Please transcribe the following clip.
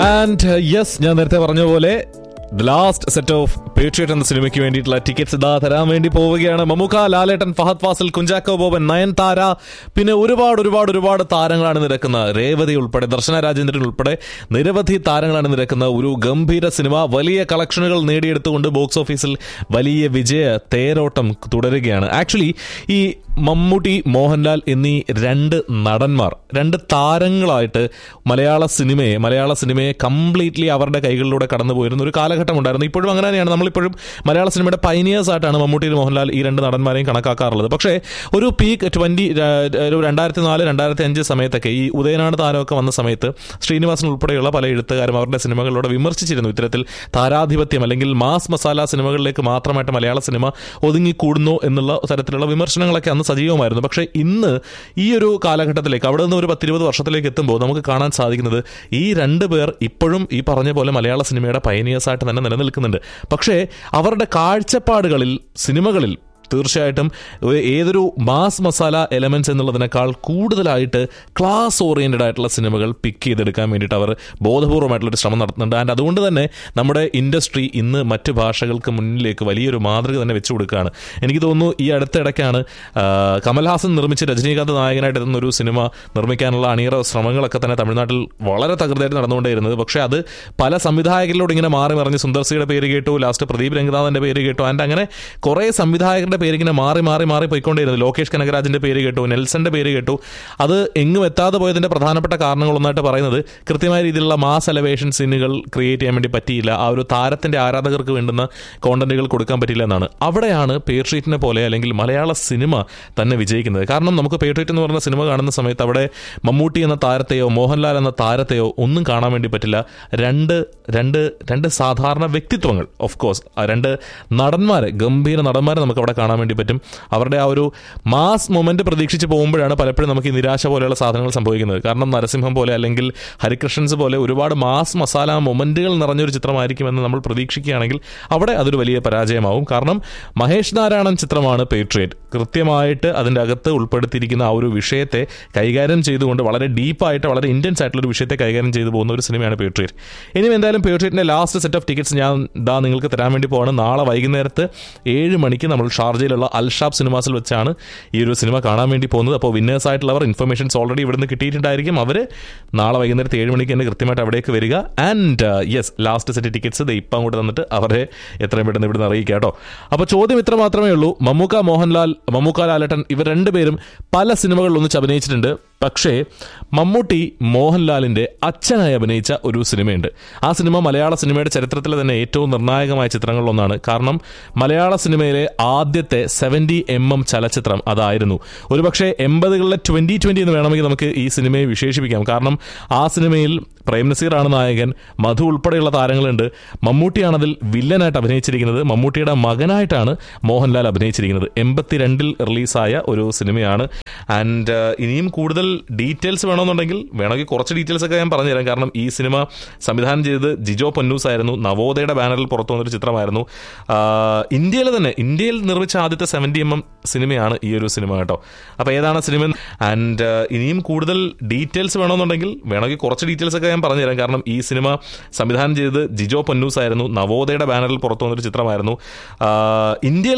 and yes ഞാൻ നേരത്തെ പറഞ്ഞ പോലെ the last set of Patriot എന്ന സിനിമയ്ക്ക് വേണ്ടിയിട്ടുള്ള ടിക്കറ്റ്സ് ഇതാ തരാൻ വേണ്ടി പോവുകയാണ് മമുക്ക ലാലേട്ടൻ ഫഹദ് ഫാസിൽ കുഞ്ചാക്കോ ബോബൻ നയൻ താര പിന്നെ ഒരുപാട് ഒരുപാട് ഒരുപാട് താരങ്ങളാണ് നിരക്കുന്ന രേവതി ഉൾപ്പെടെ ദർശന രാജേന്ദ്രൻ ഉൾപ്പെടെ നിരവധി താരങ്ങളാണ് നിരക്കുന്ന ഒരു ഗംഭീര സിനിമ വലിയ കളക്ഷനുകൾ നേടിയെടുത്തുകൊണ്ട് ബോക്സ് ഓഫീസിൽ വലിയ വിജയ തേരോട്ടം തുടരുകയാണ് ആക്ച്വലി ഈ മമ്മൂട്ടി മോഹൻലാൽ എന്നീ രണ്ട് നടന്മാർ രണ്ട് താരങ്ങളായിട്ട് മലയാള സിനിമയെ മലയാള സിനിമയെ കംപ്ലീറ്റ്ലി അവരുടെ കൈകളിലൂടെ കടന്നു പോയിരുന്ന ഒരു കാലഘട്ടം ഉണ്ടായിരുന്നു ഇപ്പോഴും അങ്ങനെ തന്നെയാണ് നമ്മളിപ്പോഴും മലയാള സിനിമയുടെ പൈനിയേഴ്സ് ആയിട്ടാണ് മമ്മൂട്ടി മോഹൻലാൽ ഈ രണ്ട് നടന്മാരെയും കണക്കാക്കാറുള്ളത് പക്ഷേ ഒരു പീക്ക് ട്വന്റി ഒരു രണ്ടായിരത്തി നാല് രണ്ടായിരത്തി അഞ്ച് സമയത്തൊക്കെ ഈ ഉദയനാട് താരമൊക്കെ വന്ന സമയത്ത് ശ്രീനിവാസൻ ഉൾപ്പെടെയുള്ള പല എഴുത്തുകാരും അവരുടെ സിനിമകളിലൂടെ വിമർശിച്ചിരുന്നു ഇത്തരത്തിൽ താരാധിപത്യം അല്ലെങ്കിൽ മാസ് മസാല സിനിമകളിലേക്ക് മാത്രമായിട്ട് മലയാള സിനിമ ഒതുങ്ങിക്കൂടുന്നു എന്നുള്ള തരത്തിലുള്ള വിമർശനങ്ങളൊക്കെ അന്ന് സജീവമായിരുന്നു പക്ഷേ ഇന്ന് ഈ ഒരു കാലഘട്ടത്തിലേക്ക് അവിടെ നിന്ന് ഒരു പത്തിരുപത് വർഷത്തിലേക്ക് എത്തുമ്പോൾ നമുക്ക് കാണാൻ സാധിക്കുന്നത് ഈ രണ്ട് പേർ ഇപ്പോഴും ഈ പറഞ്ഞ പോലെ മലയാള സിനിമയുടെ പയനിയേഴ്സ് ആയിട്ട് തന്നെ നിലനിൽക്കുന്നുണ്ട് പക്ഷേ അവരുടെ കാഴ്ചപ്പാടുകളിൽ സിനിമകളിൽ തീർച്ചയായിട്ടും ഒരു- ഏതൊരു മാസ് മസാല എലമെന്റ്സ് എന്നുള്ളതിനേക്കാൾ കൂടുതലായിട്ട് ക്ലാസ് ഓറിയന്റഡ് ആയിട്ടുള്ള സിനിമകൾ പിക്ക് ചെയ്തെടുക്കാൻ വേണ്ടിയിട്ട് അവർ ബോധപൂർവമായിട്ടുള്ളൊരു ശ്രമം നടത്തുന്നുണ്ട് ആൻഡ് അതുകൊണ്ട് തന്നെ നമ്മുടെ ഇൻഡസ്ട്രി ഇന്ന് മറ്റ് ഭാഷകൾക്ക് മുന്നിലേക്ക് വലിയൊരു മാതൃക തന്നെ വെച്ചു കൊടുക്കുകയാണ് എനിക്ക് തോന്നുന്നു ഈ അടുത്തിടയ്ക്കാണ് ആ, കമൽഹാസൻ നിർമ്മിച്ച് രജനീകാന്ത് നായകനായിട്ട് എത്തുന്ന ഒരു സിനിമ നിർമ്മിക്കാനുള്ള അണിയറ ശ്രമങ്ങളൊക്കെ തന്നെ തമിഴ്നാട്ടിൽ വളരെ തകൃതിയായിട്ട് നടന്നുകൊണ്ടേയിരുന്നത് പക്ഷേ അത് പല സംവിധായകരിലൂടെ ഇങ്ങനെ മാറി മറിഞ്ഞ് സുന്ദർ സിയുടെ പേര് കേട്ടു ലാസ്റ്റ് പ്രദീപ് രംഗനാഥന്റെ പേര് കേട്ടു ആൻഡ് അങ്ങനെ കുറേ സംവിധായകരുടെ പേര് ഇങ്ങനെ മാറി മാറി മാറി പോയിക്കൊണ്ടേയിരുന്നു ലോകേഷ് കനകരാജിന്റെ പേര് കേട്ടു നെൽസന്റെ പേര് കേട്ടു അത് എങ്ങും എത്താതെ പോയതിന്റെ പ്രധാനപ്പെട്ട കാരണങ്ങളൊന്നായിട്ട് പറയുന്നത് കൃത്യമായ രീതിയിലുള്ള മാസ് എലവേഷൻ സീനുകൾ ക്രിയേറ്റ് ചെയ്യാൻ വേണ്ടി പറ്റിയില്ല ആ ഒരു താരത്തിന്റെ ആരാധകർക്ക് വേണ്ടുന്ന കോണ്ടന്റുകൾ കൊടുക്കാൻ പറ്റില്ല എന്നാണ് അവിടെയാണ് പേട്രീറ്റിനെ പോലെ അല്ലെങ്കിൽ മലയാള സിനിമ തന്നെ വിജയിക്കുന്നത് കാരണം നമുക്ക് പേട്രീറ്റ് എന്ന് പറയുന്ന സിനിമ കാണുന്ന സമയത്ത് അവിടെ മമ്മൂട്ടി എന്ന താരത്തെയോ മോഹൻലാൽ എന്ന താരത്തെയോ ഒന്നും കാണാൻ വേണ്ടി പറ്റില്ല രണ്ട് രണ്ട് രണ്ട് സാധാരണ വ്യക്തിത്വങ്ങൾ ഓഫ് കോഴ്സ് രണ്ട് നടന്മാരെ ഗംഭീര നടന്മാരെ നമുക്ക് അവിടെ കാണാൻ വേണ്ടി പറ്റും അവരുടെ ആ ഒരു മാസ് മൊമെന്റ് പ്രതീക്ഷിച്ച് പോകുമ്പോഴാണ് പലപ്പോഴും നമുക്ക് ഈ നിരാശ പോലെയുള്ള സാധനങ്ങൾ സംഭവിക്കുന്നത് കാരണം നരസിംഹം പോലെ അല്ലെങ്കിൽ ഹരികൃഷ്ണൻസ് പോലെ ഒരുപാട് മാസ് മസാല മൊമെന്റുകൾ നിറഞ്ഞൊരു ചിത്രമായിരിക്കുമെന്ന് നമ്മൾ പ്രതീക്ഷിക്കുകയാണെങ്കിൽ അവിടെ അതൊരു വലിയ പരാജയമാവും കാരണം മഹേഷ് നാരായണൻ ചിത്രമാണ് പേട്രിയറ്റ് കൃത്യമായിട്ട് അതിൻ്റെ അകത്ത് ഉൾപ്പെടുത്തിയിരിക്കുന്ന ആ ഒരു വിഷയത്തെ കൈകാര്യം ചെയ്തുകൊണ്ട് വളരെ ഡീപ്പായിട്ട് വളരെ ഇന്റൻസ് ആയിട്ടുള്ള ഒരു വിഷയത്തെ കൈകാര്യം ചെയ്തു പോകുന്ന ഒരു സിനിമയാണ് പേട്രിയറ്റ് ഇനിയും എന്തായാലും പേട്രിയറ്റിന്റെ ലാസ്റ്റ് സെറ്റ് ഓഫ് ടിക്കറ്റ്സ് ഞാൻ ദാ നിങ്ങൾക്ക് തരാൻ വേണ്ടി പോവാണ് നാളെ വൈകുന്നേരത്ത് ഏഴ് മണിക്ക് നമ്മൾ ഷാർജയിലുള്ള അൽഷാബ് സിനിമാസിൽ വെച്ചാണ് ഈ ഒരു സിനിമ കാണാൻ വേണ്ടി പോകുന്നത് അപ്പോൾ വിന്നേഴ്സ് ആയിട്ടുള്ളവർ ഇൻഫർമേഷൻസ് ഓൾറെഡി ഇവിടുന്ന് കിട്ടിയിട്ടുണ്ടായിരിക്കും അവർ നാളെ വൈകുന്നേരത്ത് ഏഴ് മണിക്ക് തന്നെ കൃത്യമായിട്ട് അവിടേക്ക് വരിക and yes last set tickets ഇത് ഇപ്പം കൂടെ തന്നിട്ട് അവരെ എത്രയും പെട്ടെന്ന് ഇവിടുന്ന് അറിയിക്കുക കേട്ടോ അപ്പോൾ ചോദ്യം ഇത്ര മാത്രമേ ഉള്ളൂ മമ്മൂക്ക മോഹൻലാൽ മമ്മൂക്ക ലാലട്ടൻ ഇവർ രണ്ടുപേരും പല സിനിമകളിൽ ഒന്നിച്ച് അഭിനയിച്ചിട്ടുണ്ട് പക്ഷേ മമ്മൂട്ടി മോഹൻലാലിന്റെ അച്ഛനായി അഭിനയിച്ച ഒരു സിനിമയുണ്ട് ആ സിനിമ മലയാള സിനിമയുടെ ചരിത്രത്തിലെ തന്നെ ഏറ്റവും നിർണായകമായ ചിത്രങ്ങളിലൊന്നാണ് കാരണം മലയാള സിനിമയിലെ ആദ്യത്തെ സെവൻറ്റി എം എം ചലച്ചിത്രം അതായിരുന്നു ഒരുപക്ഷെ എൺപതുകളിലെ ട്വന്റി ട്വന്റി എന്ന് വേണമെങ്കിൽ നമുക്ക് ഈ സിനിമയെ വിശേഷിപ്പിക്കാം കാരണം ആ സിനിമയിൽ പ്രേം നസീറാണ് നായകൻ മധു ഉൾപ്പെടെയുള്ള താരങ്ങളുണ്ട് മമ്മൂട്ടിയാണ് അതിൽ വില്ലനായിട്ട് അഭിനയിച്ചിരിക്കുന്നത് മമ്മൂട്ടിയുടെ മകനായിട്ടാണ് മോഹൻലാൽ അഭിനയിച്ചിരിക്കുന്നത് എൺപത്തിരണ്ടിൽ റിലീസായ ഒരു സിനിമയാണ് ആൻഡ് ഇനിയും കൂടുതൽ ഡീറ്റെയിൽസ് വേണമെന്നുണ്ടെങ്കിൽ വേണമെങ്കിൽ കുറച്ച് ഡീറ്റെയിൽസ് ഒക്കെ ഞാൻ പറഞ്ഞുതരാം കാരണം ഈ സിനിമ സംവിധാനം ചെയ്തത് ജിജോ പൊന്നൂസ് ആയിരുന്നു നവോദയയുടെ ബാനറിൽ പുറത്തു വന്നൊരു ചിത്രമായിരുന്നു ഇന്ത്യയിൽ തന്നെ ഇന്ത്യയിൽ നിർമ്മിച്ച ആദ്യത്തെ സെവൻറ്റി എം എം സിനിമയാണ് ഈ ഒരു സിനിമ കേട്ടോ അപ്പോൾ ഏതാണ് സിനിമ ആൻഡ് ഇനിയും കൂടുതൽ ഡീറ്റെയിൽസ് വേണമെന്നുണ്ടെങ്കിൽ വേണമെങ്കിൽ കുറച്ച് ഡീറ്റെയിൽസ് ഒക്കെ ഞാൻ പറഞ്ഞുതരാം കാരണം ഈ സിനിമ സംവിധാനം ചെയ്തത് ജിജോ പൊന്നൂസ് ആയിരുന്നു നവോദയയുടെ ബാനറിൽ പുറത്തു വന്നൊരു ചിത്രമായിരുന്നു ഇന്ത്യയിൽ